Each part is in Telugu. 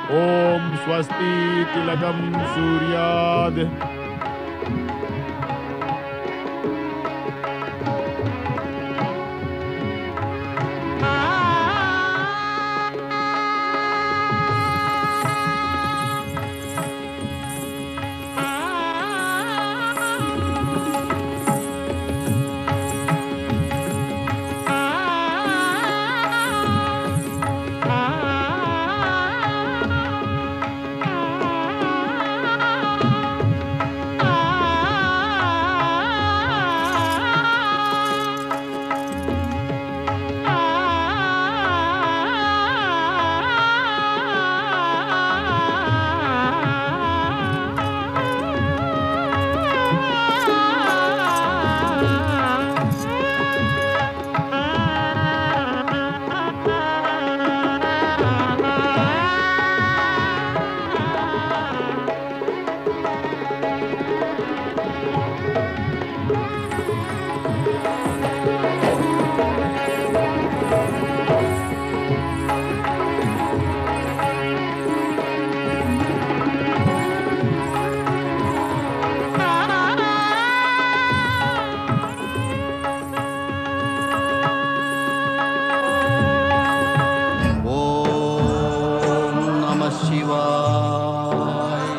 ఓం స్వస్తి తిలకం సూర్యాద్ ఓం నమ శివాయ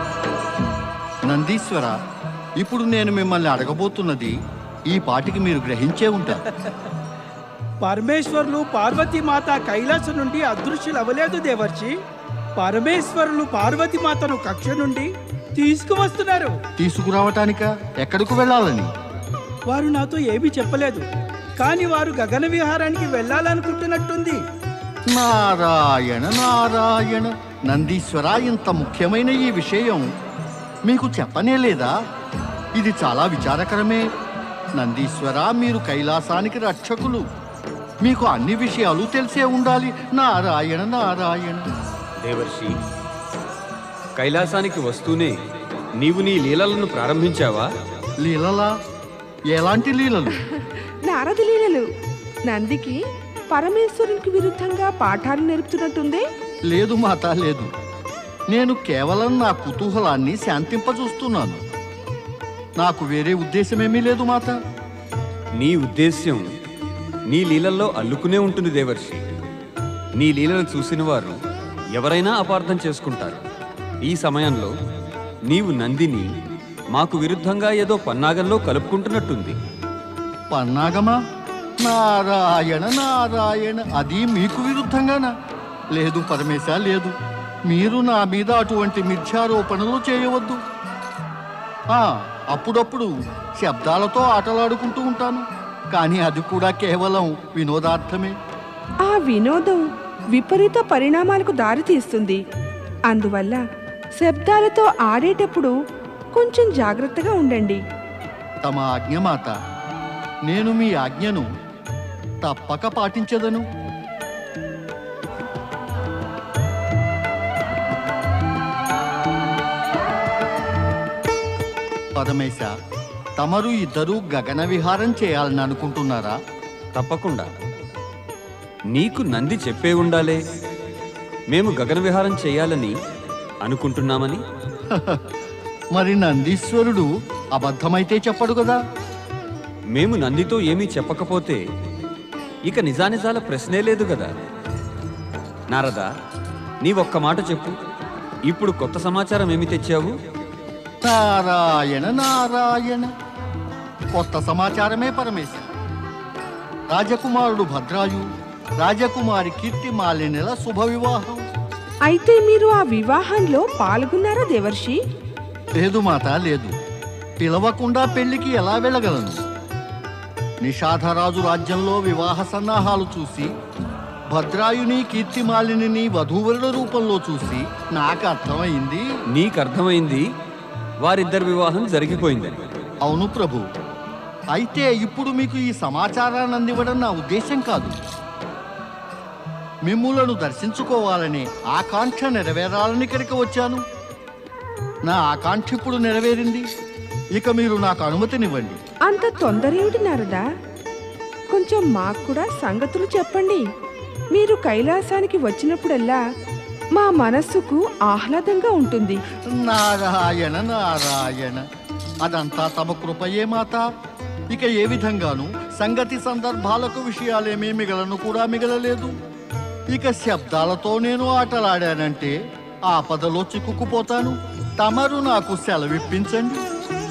నందీశ్వర ఇప్పుడు నేను మిమ్మల్ని అడగబోతున్నది ఈ పాటికి మీరు గ్రహించే ఉంటారు పరమేశ్వరులు పార్వతీమాత కైలాసం నుండి అదృశ్యులు అవ్వలేదు దేవర్షి పరమేశ్వరులు పార్వతీమాతను కక్ష నుండి తీసుకువస్తున్నారు తీసుకురావటానిక ఎక్కడికి వెళ్ళాలని వారు నాతో ఏమీ చెప్పలేదు కానీ వారు గగన విహారానికి వెళ్ళాలనుకుంటున్నట్టుంది నారాయణ నారాయణ నందీశ్వర ఇంత ముఖ్యమైన ఈ విషయం మీకు చెప్పనే లేదా ఇది చాలా విచారకరమే నందీశ్వర మీరు కైలాసానికి రక్షకులు మీకు అన్ని విషయాలు తెలిసే ఉండాలి నారాయణ నారాయణ దేవర్షి కైలాసానికి వస్తూనే నీవు నీ లీలలను ప్రారంభించావా లీలలా ఎలాంటి లీలలు నారద లీలలు నందికి పరమేశ్వరునికి విరుద్ధంగా పాఠాలు నేర్పుతున్నట్టుందే లేదు మాత లేదు నేను కేవలం నా కుతూహలాన్ని శాంతింపజూస్తున్నాను నాకు వేరే ఉద్దేశమేమీ లేదు మాత నీ ఉద్దేశ్యం నీ లీలల్లో అల్లుకునే ఉంటుంది దేవర్షి నీ లీలలు చూసిన వారు ఎవరైనా అపార్థం చేసుకుంటారు ఈ సమయంలో నీవు నందిని మాకు విరుద్ధంగా ఏదో పన్నాగంలో కలుపుకుంటున్నట్టుంది పన్నాగమా నారాయణ నారాయణ అది మీకు విరుద్ధంగానా లేదు పరమేశ లేదు మీరు నా మీద అటువంటి మిథ్యారోపణలు చేయవద్దు ఆ, అప్పుడప్పుడు శబ్దాలతో ఆటలాడుకుంటూ ఉంటాను కానీ అది కూడా కేవలం వినోదార్థమే ఆ వినోదం విపరీత పరిణామాలకు దారితీస్తుంది అందువల్ల శబ్దాలతో ఆడేటప్పుడు కొంచెం జాగ్రత్తగా ఉండండి తమ ఆజ్ఞమాత నేను మీ ఆజ్ఞను తప్పక పాటించదను పరమేశ తమరు ఇద్దరూ గగన విహారం చేయాలని అనుకుంటున్నారా తప్పకుండా నీకు నంది చెప్పే ఉండాలే మేము గగన విహారం చేయాలని అనుకుంటున్నామని మరి నందీశ్వరుడు అబద్ధమైతే చెప్పడు కదా మేము నందితో ఏమీ చెప్పకపోతే ఇక నిజానిజాల ప్రశ్నే లేదు కదా నారదా నీవొక్క మాట చెప్పు ఇప్పుడు కొత్త సమాచారం ఏమి తెచ్చావు నారాయణ నారాయణ కొత్త సమాచారమే పరమేశ రాజకుమారుడు భద్రాయు రాజకుమారి కీర్తి మాలినెల శుభ వివాహం అయితే మీరు ఆ వివాహంలో పాల్గొన్నారా దేవర్షి లేదు మాత లేదు పిలవకుండా పెళ్లికి ఎలా వెళ్ళగలను నిషాధరాజు రాజ్యంలో వివాహ సన్నాహాలు చూసి భద్రాయుని కీర్తిమాలిని వధూవరుల రూపంలో చూసి నాకు అర్థమైంది నీకు అర్థమైంది వారిద్దరి వివాహం జరిగిపోయిందని అవును ప్రభు అయితే ఇప్పుడు మీకు ఈ సమాచారాన్ని అందివ్వడం నా ఉద్దేశం కాదు మిమ్ములను దర్శించుకోవాలనే ఆకాంక్ష నెరవేరాలని ఇక్కడికి వచ్చాను నా ఆకాంక్ష ఇప్పుడు నెరవేరింది ఇక మీరు నాకు అనుమతినివ్వండి అంత తొందరేమిటి నారదా కొంచెం మాకు కూడా సంగతులు చెప్పండి మీరు కైలాసానికి వచ్చినప్పుడల్లా మా మనస్సుకు ఆహ్లాదంగా ఉంటుంది నారాయణ నారాయణ అదంతా తమ కృపయే మాత ఇక ఏ విధంగాను సంగతి సందర్భాలకు విషయాలేమీ మిగలను కూడా మిగలలేదు ఇక శబ్దాలతో నేను ఆటలాడానంటే ఆపదలో చిక్కుకుపోతాను తమరు నాకు సెలవిప్పించండి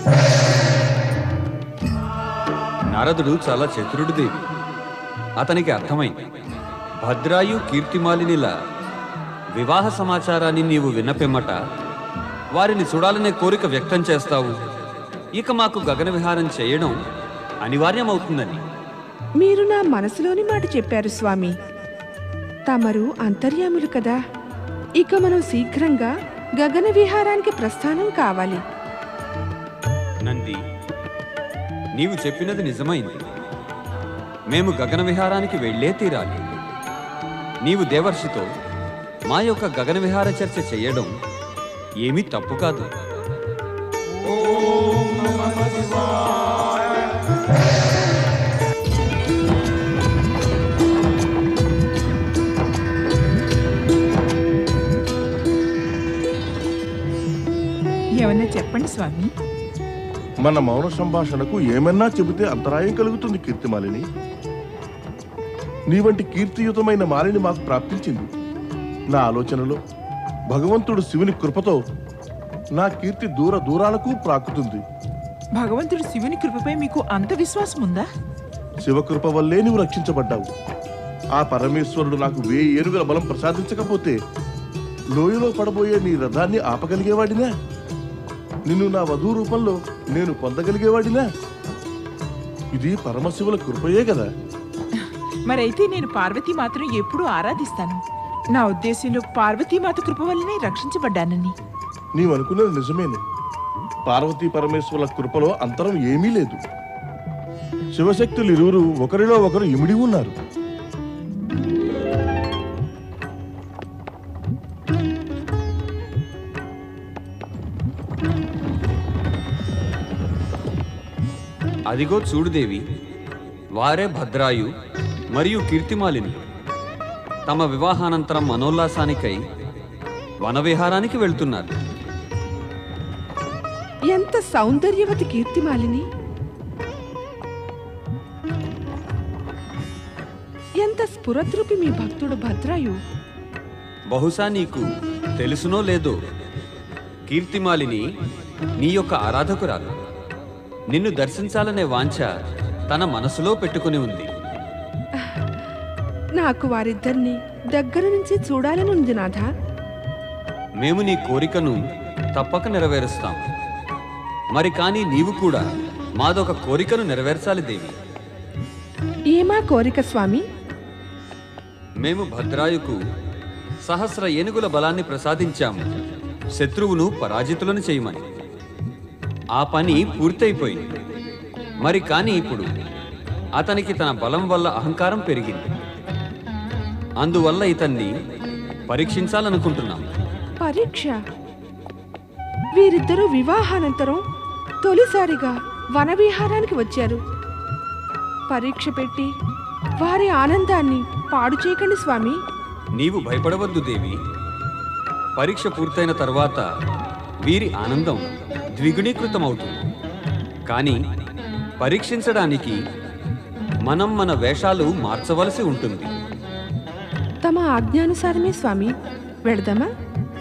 నారదుడు చాలా చతురుడు దేవి అతనికి అర్థమైంది భద్రాయు కీర్తిమాలినిల వివాహ సమాచారాన్ని నీవు విన్నపిమ్మట వారిని చూడాలనే కోరిక వ్యక్తం చేస్తావు ఇక మాకు గగన విహారం చేయడం అనివార్యమవుతుందని మీరు నా మనసులోని మాట చెప్పారు స్వామి తమరు అంతర్యాములు కదా ఇక మనం శీఘ్రంగా గగన విహారానికి ప్రస్థానం కావాలి నంది నీవు చెప్పినది నిజమైంది మేము గగన విహారానికి వెళ్ళే తీరాలి నీవు దేవర్షితో మా యొక్క గగన విహార చర్చ చేయడం ఏమీ తప్పు కాదు ఏమన్నా చెప్పండి స్వామి మన మౌన సంభాషణకు ఏమన్నా చెబితే అంతరాయం కలుగుతుంది కీర్తిమాలిని నీ వంటి కీర్తియుతమైన మాలిని మాకు ప్రాప్తించింది నా ఆలోచనలో భగవంతుడు శివుని కృపతో నా కీర్తి దూర దూరాలకు ప్రాకుతుంది భగవంతుడు శివుని కృపపై మీకు అంత విశ్వాసం ఉందా శివకృప వల్లే నువ్వు రక్షించబడ్డావు ఆ పరమేశ్వరుడు నాకు వేయి ఏనుగుల బలం ప్రసాదించకపోతే లోయలో పడబోయే నీ రథాన్ని ఆపగలిగేవాడినా నిన్ను నా వధువు రూపంలో నేను పొందగలిగేవాడినా ఇది పరమశివుల కృపయే కదా మరైతే నేను పార్వతీ మాతను ఎప్పుడూ ఆరాధిస్తాను నా ఉద్దేశంలో పార్వతీమాత కృప వల్లనే రక్షించబడ్డానని నీవనుకున్నది నిజమేనే పార్వతీ పరమేశ్వరుల కృపలో అంతరం ఏమీ లేదు శివశక్తులు ఇరువురు ఒకరిలో ఒకరు ఇమిడి ఉన్నారు అదిగో చూడు దేవి వారే భద్రాయు మరియు కీర్తిమాలిని తమ వివాహానంతరం మనోల్లాసానికై వనవిహారానికి వెళ్తున్నారు ఎంత సౌందర్యవతి కీర్తిమాలిని ఎంత స్ఫురద్రూపి మీ భక్తుడు భద్రాయు బహుశా నీకు తెలుసునో లేదో కీర్తిమాలిని నీ యొక్క ఆరాధకురాలు నిన్ను దర్శించాలనే వాంఛ తన మనసులో పెట్టుకుని ఉంది నాకు వారిద్దరిని దగ్గర నుంచి చూడాలని ఉంది నాథ మేము నీ కోరికను తప్పక నెరవేరుస్తాం మరి కానీ నీవు కూడా మాదొక కోరికను నెరవేర్చాలి దేవి ఏమా కోరిక స్వామి మేము భద్రాయుకు సహస్ర ఏనుగుల బలాన్ని ప్రసాదించాము శత్రువును పరాజితులను చేయమని ఆ పని పూర్తయిపోయింది మరి కానీ ఇప్పుడు అతనికి తన బలం వల్ల అహంకారం పెరిగింది అందువల్ల ఇతన్ని పరీక్షించాలనుకుంటున్నాం పరీక్ష వీరిద్దరూ వివాహానంతరం తొలిసారిగా వనవిహారానికి వచ్చారు పరీక్ష పెట్టి వారి ఆనందాన్ని పాడు చేయకండి స్వామి నీవు భయపడవద్దు దేవి పరీక్ష పూర్తయిన తర్వాత వీరి ఆనందం ద్విగుణీకృతమవుతుంది కానీ పరీక్షించడానికి మనం మన వేషాలు మార్చవలసి ఉంటుంది తమ ఆజ్ఞానుసారమే స్వామి వెళదామా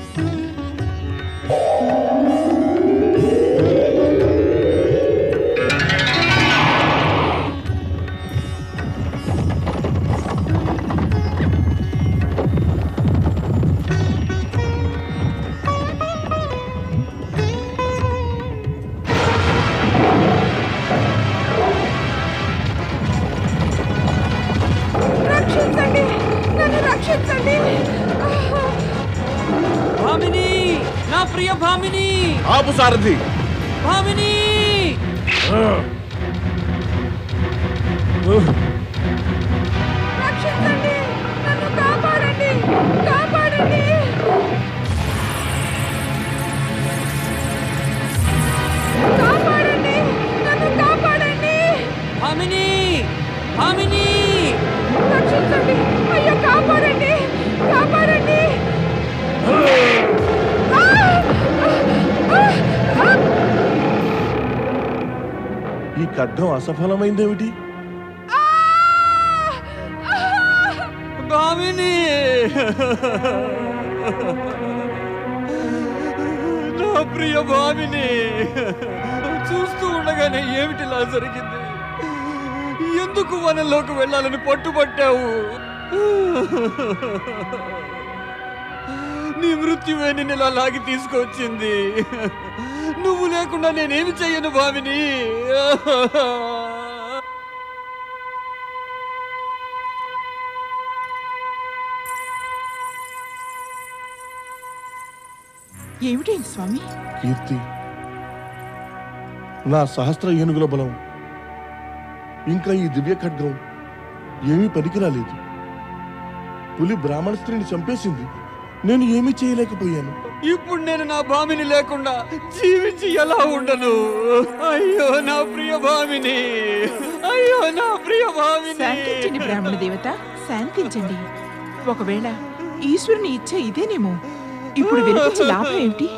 రక్షించండి నన్ను రక్షించండి భామిని నా ప్రియ భామిని ఆపు సారథి భామిని రక్షించండి నన్ను కాపాడండి కాపాడండి కాపాడండి నన్ను కాపాడండి భామిని భామిని రక్షించండి అయ్యో కాపాడండి కాపాడండి ఖడ్గం అసఫలమైందేమిటి భామిని నా ప్రియ భామిని చూస్తూ ఉండగానే ఏమిటిలా జరిగింది ఎందుకు వనంలోకి వెళ్ళాలని పట్టుబట్టావు నీ మృత్యువే నిన్ను ఇలా లాగి తీసుకొచ్చింది నువ్వు లేకుండా నేనేమి చెయ్యను భామిని ఏమిటైంది స్వామి కీర్తి నా సహస్ర ఏనుగుల బలం ఇంకా ఈ దివ్య ఖడ్గం ఏమీ పనికిరాలేదు పులి బ్రాహ్మణ స్త్రీని చంపేసింది నేను ఏమీ చేయలేకపోయాను ఇప్పుడు నేను నా భామిని లేకుండా జీవించి ఎలా ఉండను అయ్యో నా ప్రియ భామిని అయ్యో నా ప్రియ భామిని శాంతించండి బ్రాహ్మణ దేవత శాంతించండి ఒకవేళ ఈశ్వరుని ఇచ్చ ఇదేనేమో ఇప్పుడు వినిపించే లాభం ఏమిటి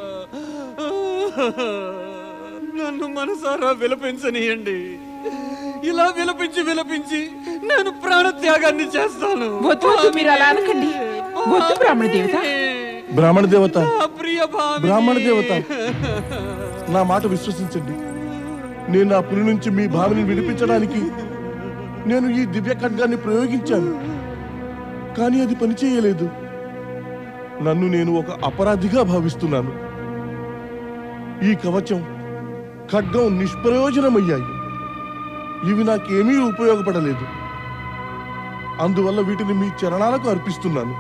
నన్ను మనసారా విలపించనీయండి ఇలా విలపించి విలపించి నేను ప్రాణత్యాగాన్ని చేస్తాను వద్దు వద్దు మీరు అలా అనకండి వద్దు బ్రాహ్మణ దేవత బ్రాహ్మణ దేవత నా ప్రియ భామిని బ్రాహ్మణ దేవత నా మాట విశ్వసించండి నేను నా పులి నుంచి మీ భావిని విడిపించడానికి నేను ఈ దివ్య ఖడ్గాన్ని ప్రయోగించాను కానీ అది పనిచేయలేదు నన్ను నేను ఒక అపరాధిగా భావిస్తున్నాను ఈ కవచం ఖడ్గం నిష్ప్రయోజనమయ్యాయి ఇవి నాకేమీ ఉపయోగపడలేదు అందువల్ల వీటిని మీ చరణాలకు అర్పిస్తున్నాను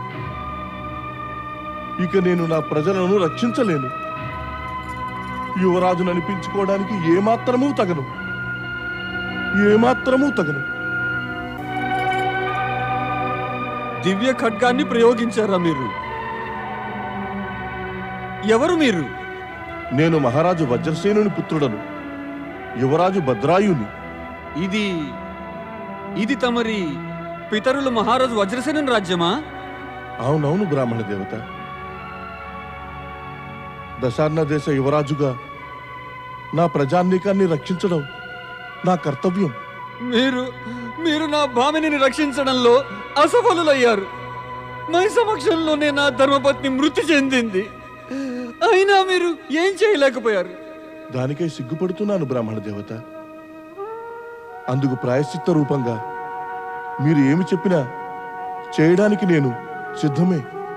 ఇక నేను నా ప్రజలను రక్షించలేను యువరాజును అనిపించుకోవడానికి ఏమాత్రమూ తగను ఏమాత్రమూ తగను దివ్య ఖడ్గాన్ని ప్రయోగించారా మీరు ఎవరు మీరు నేను మహారాజు వజ్రసేనుని పుత్రుడను యువరాజు భద్రాయుని ఇది ఇది తమరి పితరులు మహారాజు వజ్రసేన రాజ్యమా అవునవును బ్రాహ్మణ దేవత దశార్ణ దేశ యువరాజుగా నా ప్రజానీకాన్ని రక్షించడం నా కర్తవ్యం మీరు మీరు నా భామిని రక్షించడంలో అసఫలులయ్యారు మై సమక్షంలోనే నా ధర్మపత్ని మృతి చెందింది అయినా మీరు ఏం చేయలేకపోయారు దానికై సిగ్గుపడుతున్నాను బ్రాహ్మణ దేవత అందుకు ప్రాయశ్చిత్త రూపంగా మీరు ఏమి చెప్పినా చేయడానికి నేను సిద్ధమే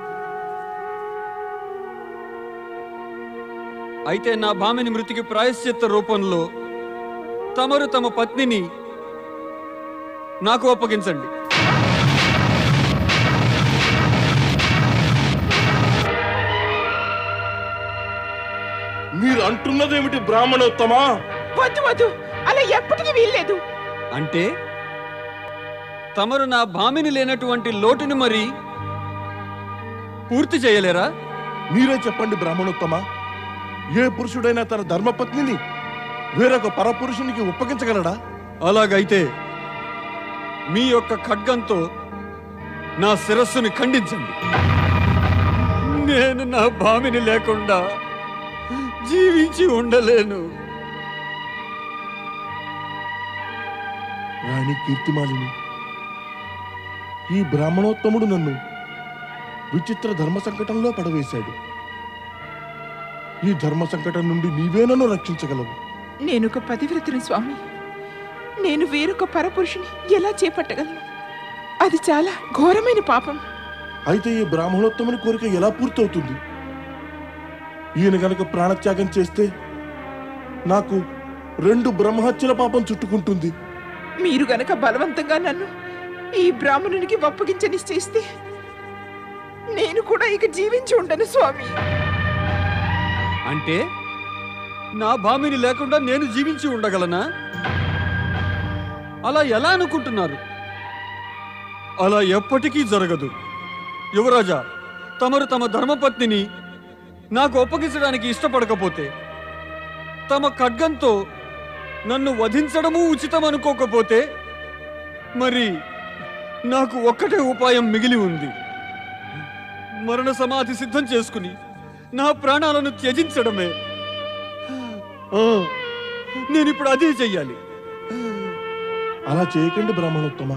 అయితే నా భామిని మృతికి ప్రాయశ్చిత్త రూపంలో తమరు తమ పత్నిని నాకు అప్పగించండి మీరు అంటున్నదేమిటి బ్రాహ్మణోత్తమా వద్దు వద్దు అలా ఎప్పటికీ వీల్లేదు అంటే తమరు నా భామిని లేనటువంటి లోటుని మరి పూర్తి చేయలేరా మీరే చెప్పండి బ్రాహ్మణోత్తమా ఏ పురుషుడైనా తన ధర్మపత్నిని వేరొక పరపురుషునికి ఒప్పగించగలడా అలాగైతే మీ యొక్క ఖడ్గంతో నా శిరస్సుని ఖండించండి నేను నా భామిని లేకుండా జీవించి ఉండలేను రాణి కీర్తిమాలిని ఈ బ్రాహ్మణోత్తముడు నన్ను విచిత్ర ధర్మ సంకటంలో పడవేశాడు ఈ ధర్మ సంకటం నుండి నీవే నన్ను రక్షించగలవు నేను ఒక పతివ్రతను స్వామి నేను వేరొక పరపురుషుని ఎలా చేపట్టగలను అది చాలా ఘోరమైన పాపం అయితే ఈ బ్రాహ్మణోత్తముని కోరిక ఎలా పూర్తవుతుంది ఈయన గనక ప్రాణత్యాగం చేస్తే నాకు రెండు బ్రహ్మహత్యల పాపం చుట్టుకుంటుంది మీరు గనక బలవంతంగా నన్ను ఈ బ్రాహ్మణునికి ఒప్పగించ నిశ్చయిస్తే నేను కూడా ఇక జీవించి ఉండను స్వామి అంటే నా భామిని లేకుండా నేను జీవించి ఉండగలనా అలా ఎలా అనుకుంటున్నారు అలా ఎప్పటికీ జరగదు యువరాజా తమరు తమ ధర్మపత్నిని నాకు ఒప్పగించడానికి ఇష్టపడకపోతే తమ ఖడ్గంతో నన్ను వధించడము ఉచితం అనుకోకపోతే మరి నాకు ఒక్కటే ఉపాయం మిగిలి ఉంది మరణ సమాధి సిద్ధం చేసుకుని నా ప్రాణాలను త్యజించడమే ఆ, నేనిప్పుడు అదే చెయ్యాలి అలా చేయకండి బ్రాహ్మణోత్తమ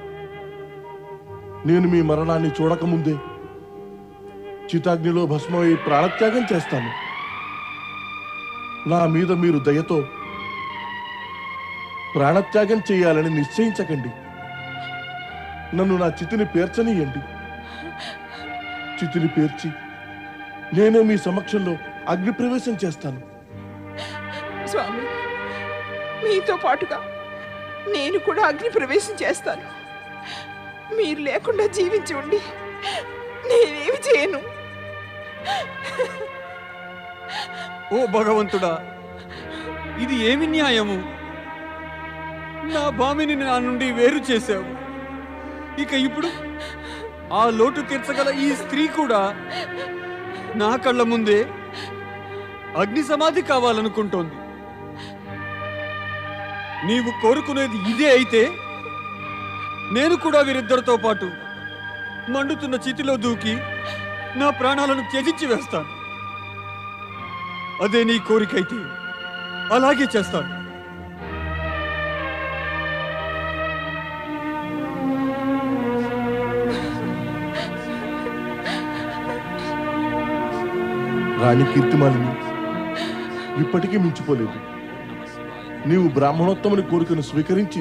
నేను మీ మరణాన్ని చూడకముందే చితాగ్నిలో భస్మమై ప్రాణత్యాగం చేస్తాను నా మీద మీరు దయతో ప్రాణత్యాగం చేయాలని నిశ్చయించకండి నన్ను నా చితిని పేర్చనీయండి చితిని పేర్చి నేనే మీ సమక్షంలో అగ్నిప్రవేశం చేస్తాను స్వామి మీతో పాటుగా నేను కూడా అగ్ని ప్రవేశం చేస్తాను మీరు లేకుండా జీవించి ఉండి నేనేమి చేయను ఓ భగవంతుడా ఇది ఏమి న్యాయము నా భామిని నా నుండి వేరు చేశావు ఇక ఇప్పుడు ఆ లోటు తీర్చగల ఈ స్త్రీ కూడా నా కళ్ళ ముందే అగ్ని సమాధి కావాలనుకుంటోంది నీవు కోరుకునేది ఇదే అయితే నేను కూడా వీరిద్దరితో పాటు మండుతున్న చితిలో దూకి నా ప్రాణాలను త్యజించి వేస్తాను అదే నీ కోరికైతే అలాగే చేస్తాను రాణి కీర్తిమాలిని ఇప్పటికీ మించిపోలేదు నీవు బ్రాహ్మణోత్తముని కోరికను స్వీకరించి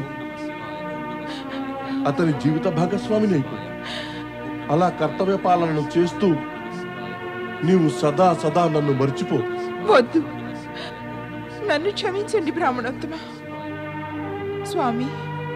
అతని జీవిత భాగస్వామిని అయిపో అలా కర్తవ్య పాలనను చేస్తూ నీవు సదా సదా నన్ను మర్చిపో వద్దు నన్ను క్షమించండి బ్రాహ్మణోత్తమ స్వామి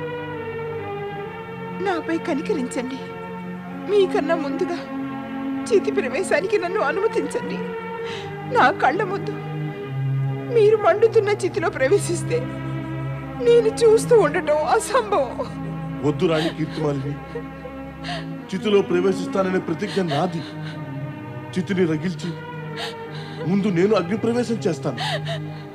నాపై కనికరించండి మీకన్నా ముందుగా చితి ప్రవేశానికి నన్ను అనుమతించండి నా కళ్ళ ముందు మీరు మండుతున్న చితిలో ప్రవేశిస్తే నేను చూస్తూ ఉండటం అసంభవం వద్దు రాణి కీర్తిమాలిని చితిలో ప్రవేశిస్తాననే ప్రతిజ్ఞ నాది చితిని రగిల్చి ముందు నేను అగ్ని ప్రవేశం చేస్తాను